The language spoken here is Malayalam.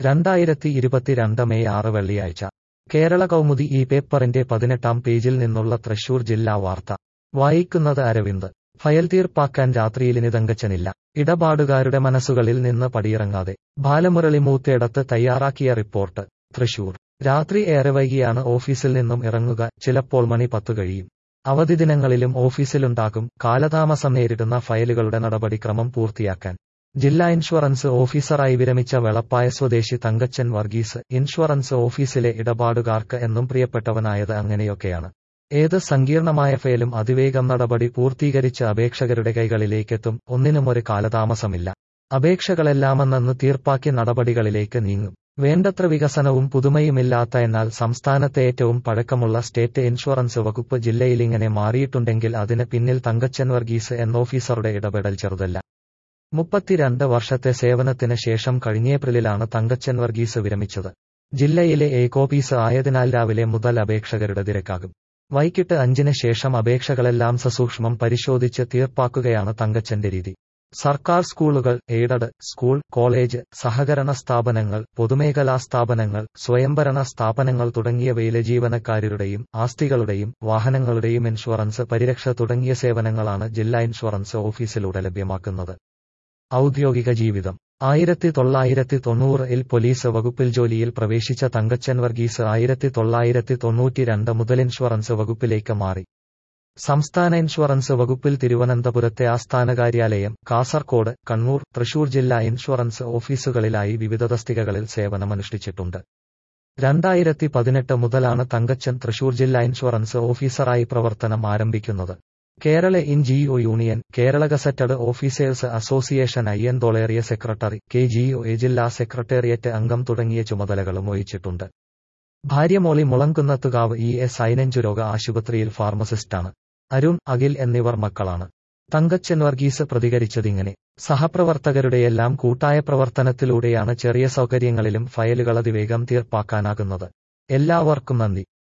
രണ്ടായിരത്തി ഇരുപത്തിരണ്ട് മെയ് ആറ് വെള്ളിയാഴ്ച കേരള കൗമുദി ഈ പേപ്പറിന്റെ പതിനെട്ടാം പേജിൽ നിന്നുള്ള തൃശൂർ ജില്ലാ വാർത്ത വായിക്കുന്നത് അരവിന്ദ് ഫയൽ തീർപ്പാക്കാൻ രാത്രിയിലിനി തങ്കച്ചനില്ല ഇടപാടുകാരുടെ മനസ്സുകളിൽ നിന്ന് പടിയിറങ്ങാതെ ബാലമുരളി മൂത്തേടത്ത് തയ്യാറാക്കിയ റിപ്പോർട്ട് തൃശൂർ രാത്രി ഏറെ വൈകിയാണ് ഓഫീസിൽ നിന്നും ഇറങ്ങുക ചിലപ്പോൾ മണി പത്തു കഴിയും അവധി ദിനങ്ങളിലും ഓഫീസിലുണ്ടാകും കാലതാമസം നേരിടുന്ന ഫയലുകളുടെ നടപടിക്രമം പൂർത്തിയാക്കാൻ ജില്ലാ ഇൻഷുറൻസ് ഓഫീസറായി വിരമിച്ച വെളപ്പായ സ്വദേശി തങ്കച്ചൻ വർഗീസ് ഇൻഷുറൻസ് ഓഫീസിലെ ഇടപാടുകാർക്ക് എന്നും പ്രിയപ്പെട്ടവനായത് അങ്ങനെയൊക്കെയാണ് ഏത് സങ്കീർണമായ ഫയലും അതിവേഗം നടപടി പൂർത്തീകരിച്ച് അപേക്ഷകരുടെ കൈകളിലേക്കെത്തും ഒന്നിനും ഒരു കാലതാമസമില്ല അപേക്ഷകളെല്ലാമെന്നു തീർപ്പാക്കി നടപടികളിലേക്ക് നീങ്ങും വേണ്ടത്ര വികസനവും പുതുമയുമില്ലാത്ത എന്നാൽ സംസ്ഥാനത്തെ ഏറ്റവും പഴക്കമുള്ള സ്റ്റേറ്റ് ഇൻഷുറൻസ് വകുപ്പ് ജില്ലയിലിങ്ങനെ മാറിയിട്ടുണ്ടെങ്കിൽ അതിന് പിന്നിൽ തങ്കച്ചൻ വർഗീസ് എന്ന ഓഫീസറുടെ ഇടപെടൽ ചെറുതല്ല മുപ്പത്തിരണ്ട് വർഷത്തെ സേവനത്തിന് ശേഷം കഴിഞ്ഞേപ്രിലാണ് തങ്കച്ചൻ വർഗീസ് വിരമിച്ചത് ജില്ലയിലെ ഏകോഫീസ് ആയതിനാൽ രാവിലെ മുതൽ അപേക്ഷകരുടെ തിരക്കാകും വൈകിട്ട് അഞ്ചിന് ശേഷം അപേക്ഷകളെല്ലാം സസൂക്ഷ്മം പരിശോധിച്ച് തീർപ്പാക്കുകയാണ് തങ്കച്ചന്റെ രീതി സർക്കാർ സ്കൂളുകൾ എയ്ഡഡ് സ്കൂൾ കോളേജ് സഹകരണ സ്ഥാപനങ്ങൾ പൊതുമേഖലാ സ്ഥാപനങ്ങൾ സ്വയംഭരണ സ്ഥാപനങ്ങൾ തുടങ്ങിയവയിലെ ജീവനക്കാരുടെയും ആസ്തികളുടെയും വാഹനങ്ങളുടെയും ഇൻഷുറൻസ് പരിരക്ഷ തുടങ്ങിയ സേവനങ്ങളാണ് ജില്ലാ ഇൻഷുറൻസ് ഓഫീസിലൂടെ ലഭ്യമാക്കുന്നത് ഔദ്യോഗിക ജീവിതം ആയിരത്തി തൊള്ളായിരത്തി തൊണ്ണൂറിൽ പോലീസ് വകുപ്പിൽ ജോലിയിൽ പ്രവേശിച്ച തങ്കച്ചൻ വർഗീസ് ആയിരത്തി തൊള്ളായിരത്തി തൊണ്ണൂറ്റിരണ്ട് മുതൽ ഇൻഷുറൻസ് വകുപ്പിലേക്ക് മാറി സംസ്ഥാന ഇൻഷുറൻസ് വകുപ്പിൽ തിരുവനന്തപുരത്തെ ആസ്ഥാന കാര്യാലയം കാസർകോട് കണ്ണൂർ തൃശൂർ ജില്ലാ ഇൻഷുറൻസ് ഓഫീസുകളിലായി വിവിധ തസ്തികകളിൽ സേവനമനുഷ്ഠിച്ചിട്ടുണ്ട് രണ്ടായിരത്തി പതിനെട്ട് മുതലാണ് തങ്കച്ചൻ തൃശൂർ ജില്ലാ ഇൻഷുറൻസ് ഓഫീസറായി പ്രവർത്തനം ആരംഭിക്കുന്നത് Kerala N G O union Kerala gazetted officers association അയ്യന്തോളേറിയ സെക്രട്ടറി കെ ജിഒ എ ജില്ലാ സെക്രട്ടേറിയറ്റ് അംഗം തുടങ്ങിയ ചുമതലകളും വഹിച്ചിട്ടുണ്ട് ഭാര്യ മോളി മുളങ്കുന്നത്തുകാവ് ഇ എസ് ഐനഞ്ചുരോഗ ആശുപത്രിയിൽ ഫാർമസിസ്റ്റാണ് അരുൺ അഖിൽ എന്നിവർ മക്കളാണ് തങ്കച്ചൻ വർഗീസ് പ്രതികരിച്ചതിങ്ങനെ സഹപ്രവർത്തകരുടെയെല്ലാം കൂട്ടായ പ്രവർത്തനത്തിലൂടെയാണ് ചെറിയ സൗകര്യങ്ങളിലും ഫയലുകൾ അതിവേഗം തീർപ്പാക്കാനാകുന്നത് എല്ലാവർക്കും നന്ദി